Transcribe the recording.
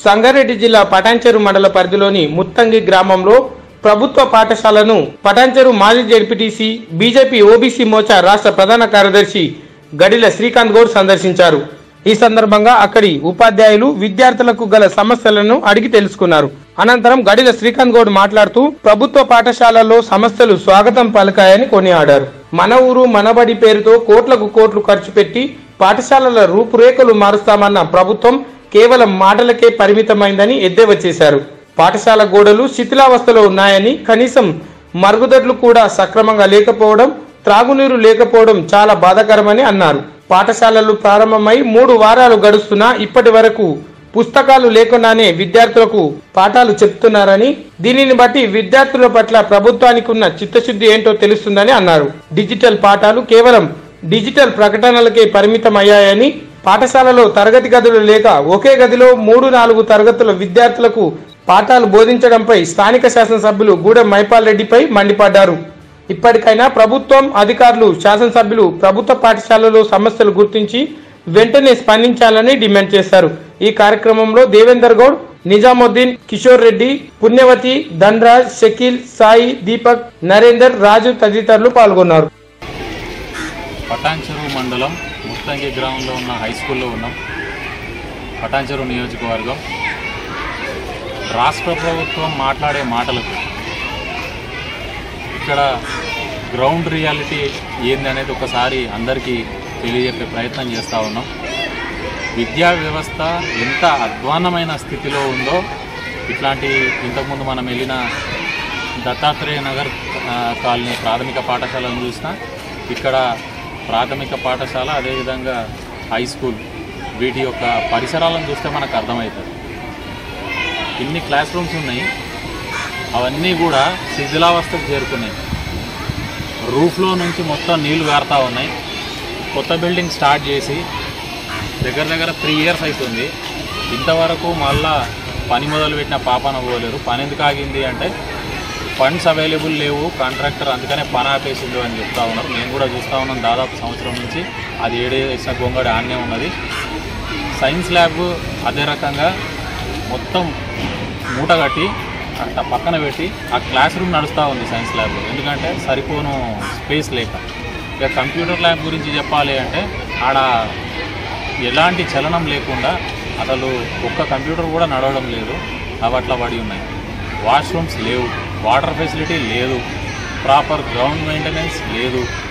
సంగారెడ్డి జిల్లా పటాన్చెరు మండల పరిధిలోని ముత్తంగి గ్రామంలో ప్రభుత్వ పాఠశాలను పటాన్చెరు మాజీ జడ్పీటీసీ బీజేపీ ఓబీసీ మోర్చా రాష్ట్ర ప్రధాన కార్యదర్శి గడిల శ్రీకాంత్ గౌడ్ సందర్శించారు ఈ సందర్భంగా అక్కడి ఉపాధ్యాయులు విద్యార్థులకు గల సమస్యలను అడిగి తెలుసుకున్నారు అనంతరం గడిల శ్రీకాంత్ గౌడ్ మాట్లాడుతూ ప్రభుత్వ పాఠశాలల్లో సమస్యలు స్వాగతం పలికాయని కొనియాడారు మన ఊరు మనబడి పేరుతో కోట్లకు కోట్లు ఖర్చు పెట్టి పాఠశాలల రూపురేఖలు మారుస్తామన్న ప్రభుత్వం కేవలం మాటలకే పరిమితమైందని ఎద్దేవా చేశారు పాఠశాల గోడలు శిథిలావస్థలో ఉన్నాయని కనీసం మరుగుదొడ్లు కూడా సక్రమంగా లేకపోవడం త్రాగునీరు లేకపోవడం చాలా బాధాకరమని అన్నారు పాఠశాలలు ప్రారంభమై మూడు వారాలు గడుస్తున్నా ఇప్పటి వరకు పుస్తకాలు లేకుండానే విద్యార్థులకు పాఠాలు చెప్తున్నారని దీనిని బట్టి విద్యార్థుల పట్ల ప్రభుత్వానికి ఉన్న చిత్తశుద్ధి ఏంటో తెలుస్తుందని అన్నారు డిజిటల్ పాఠాలు కేవలం డిజిటల్ ప్రకటనలకే పరిమితమయ్యాయని పాఠశాలలో తరగతి గదులు లేక ఒకే గదిలో మూడు నాలుగు తరగతుల విద్యార్థులకు పాఠాలు బోధించడంపై స్థానిక శాసనసభ్యులు గూడెం మైపాల్ రెడ్డిపై మండిపడ్డారు ఇప్పటికైనా ప్రభుత్వం అధికారులు శాసనసభ్యులు ప్రభుత్వ పాఠశాలలో సమస్యలు గుర్తించి వెంటనే స్పందించాలని డిమాండ్ చేశారు ఈ కార్యక్రమంలో దేవేందర్ గౌడ్ నిజాముద్దీన్ కిషోర్ రెడ్డి పుణ్యవతి ధన్రాజ్ షకీల్ సాయి దీపక్ నరేందర్ రాజు తదితరులు పాల్గొన్నారు పటాన్చెరు మండలం ముత్తంగి గ్రామంలో ఉన్న హై స్కూల్లో ఉన్నాం పటాన్చెరు నియోజకవర్గం రాష్ట్ర ప్రభుత్వం మాట్లాడే మాటలకు ఇక్కడ గ్రౌండ్ రియాలిటీ ఏంది అనేది ఒకసారి అందరికీ తెలియజెప్పే ప్రయత్నం చేస్తూ ఉన్నాం విద్యా వ్యవస్థ ఎంత అధ్వాన్నమైన స్థితిలో ఉందో ఇట్లాంటి ఇంతకుముందు మనం వెళ్ళిన దత్తాత్రేయ నగర్ ఆ, కాలనీ ప్రాథమిక పాఠశాలను చూసినా ఇక్కడ ప్రాథమిక పాఠశాల అదేవిధంగా హై స్కూల్ వీటి యొక్క పరిసరాలను చూస్తే మనకు అర్థమవుతుంది ఇన్ని క్లాస్ రూమ్స్ ఉన్నాయి అవన్నీ కూడా శిథిలావస్థకు చేరుకున్నాయి రూఫ్లో నుంచి మొత్తం నీళ్లు గారుతూ ఉన్నాయి కొత్త బిల్డింగ్ స్టార్ట్ చేసి దగ్గర దగ్గర త్రీ ఇయర్స్ అవుతుంది ఇంతవరకు మళ్ళా పని మొదలు పెట్టిన పాపన పోలేరు పని ఎందుకు ఆగింది అంటే ఫండ్స్ అవైలబుల్ లేవు కాంట్రాక్టర్ అందుకనే పని ఆపేసిండు అని చెప్తా ఉన్నారు నేను కూడా చూస్తూ ఉన్నాను దాదాపు సంవత్సరం నుంచి అది ఏడే వేసిన గొంగడి ఆన్నే ఉన్నది సైన్స్ ల్యాబ్ అదే రకంగా మొత్తం మూట కట్టి అట్ట పక్కన పెట్టి ఆ క్లాస్ రూమ్ నడుస్తూ ఉంది సైన్స్ ల్యాబ్ ఎందుకంటే సరిపోను స్పేస్ లేక ఇక కంప్యూటర్ ల్యాబ్ గురించి చెప్పాలి అంటే ఆడ ఎలాంటి చలనం లేకుండా అసలు ఒక్క కంప్యూటర్ కూడా నడవడం లేదు అవి అట్లా పడి ఉన్నాయి వాష్రూమ్స్ లేవు వాటర్ ఫెసిలిటీ లేదు ప్రాపర్ గ్రౌండ్ మెయింటెనెన్స్ లేదు